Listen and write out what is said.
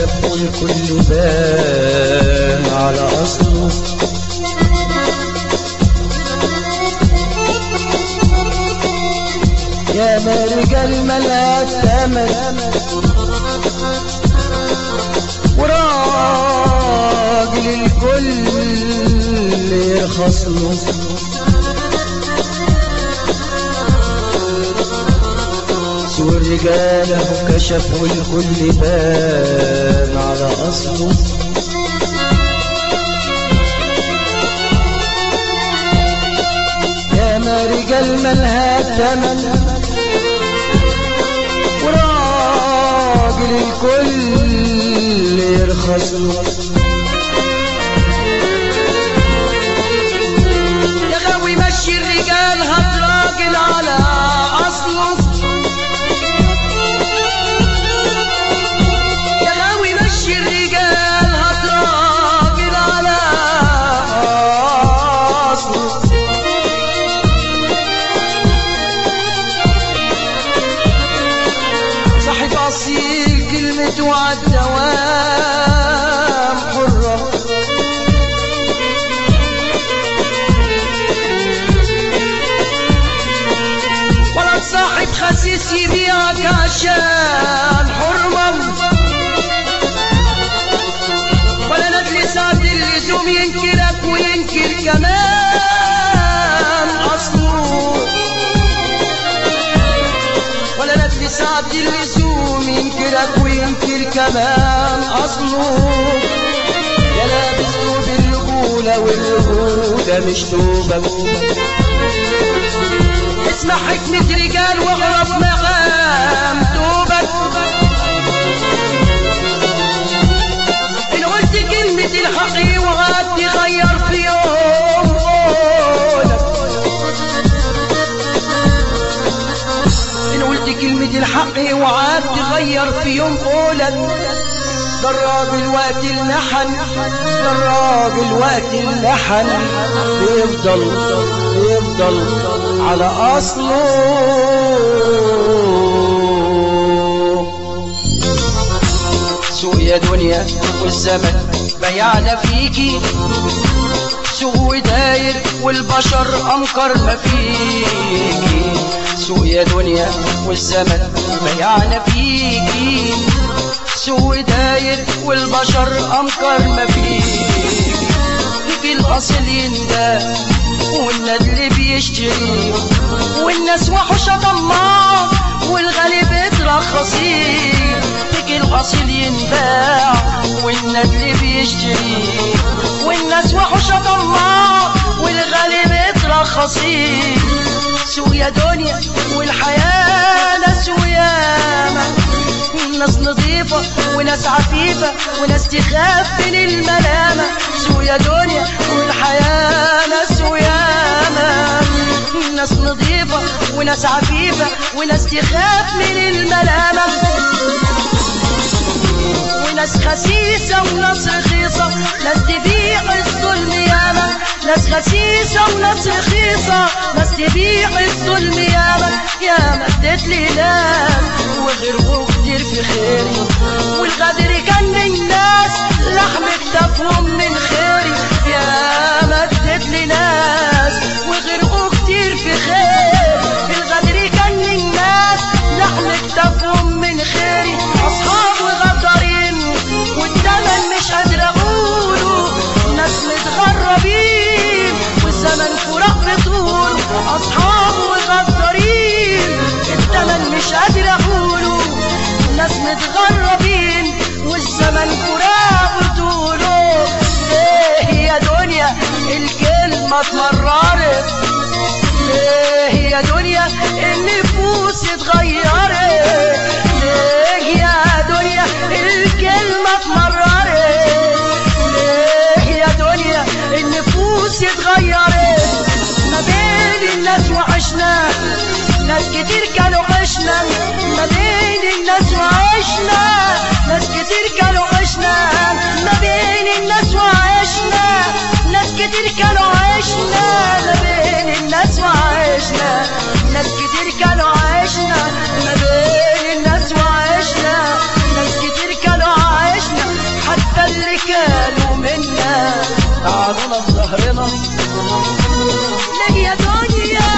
كشف والكل بان على أصله يا ما رجال ملهاش ثمن وراجل الكل يرخص له سوى الرجال كشف والكل بان على أصله يا ما رجال ملها تمن وراجل الكل يرخص له يا غاوي مشي الرجال هات راجل على اصله يا غاوي مشي الرجال هات راجل على اصله صاحب اصيل كلمته عالدوام حره ولا تصاحب خسيس يبيعك عشان حرمة ولا ندل سعد اللزوم ينكرك وينكر كمان أصله ولا ندل سعد اللزوم ينكرك وينكر كمان أصله يا لابس ثوب الرجولة والرجولة مش توبك اسمع حكمة رجال واعرف مقام توبك إن قلت كلمة الحق وغاد تغير في يوم قولك إن قلت كلمة الحق وعاد تغير في يوم قولك ده الراجل وقت اللحن ده الراجل وقت اللحن بيفضل بيفضل على أصله سوق يا دنيا والزمن بيعنا فيكي سوق داير والبشر أنكر ما فيكي سوق يا دنيا والزمن بيعنا فيكي سوق داير والبشر أنكر ما فيكي في الأصل يندى والندل بيشتري والناس وحشة طماع والغالب يترخصيه تيجي الأصل ينباع والندل بيشتري والناس وحشة طماع والغالب يترخصيه سوق يا دنيا والحياة ناس وياما ناس نظيفة وناس عفيفة وناس تخاف من الملامة سوق يا دنيا والحياة ناس وياما ناس نظيفة وناس عفيفة وناس تخاف من الملامة وناس خسيسة وناس رخيصة ناس تبيع الظلم ياما ناس خسيسة وناس رخيصة ناس تبيع الظلم ياما ياما اديت لي ناس وغيره كتير في خيري والغدر كان للناس لحم كتافهم من خيري ياما اديت لي ناس وغيره كتير في خير الغدر كان للناس لحم كتافهم من خيري اصحاب وغدارين والثمن مش قادر اقوله ناس متغربين والزمن فراق بطول اصحاب وغدارين الثمن مش قادر اقوله ناس متغربين والزمن فراق بطوله ليه يا دنيا الكلمة اتمررت ليه يا دنيا النفوس اتغيرت ليه يا دنيا الكلمة اتمررت ليه يا دنيا النفوس اتغيرت ما بين الناس وعشنا ناس كتير كانوا عشنا ما بين الناس وعشنا ناس كتير كانوا عشنا ما بين الناس وعشنا ناس كتير كانوا عشنا ما بين الناس وعشنا ناس كتير كانوا عشنا ما بين الناس وعشنا ناس كتير كانوا عشنا ربنا لك يا دنيا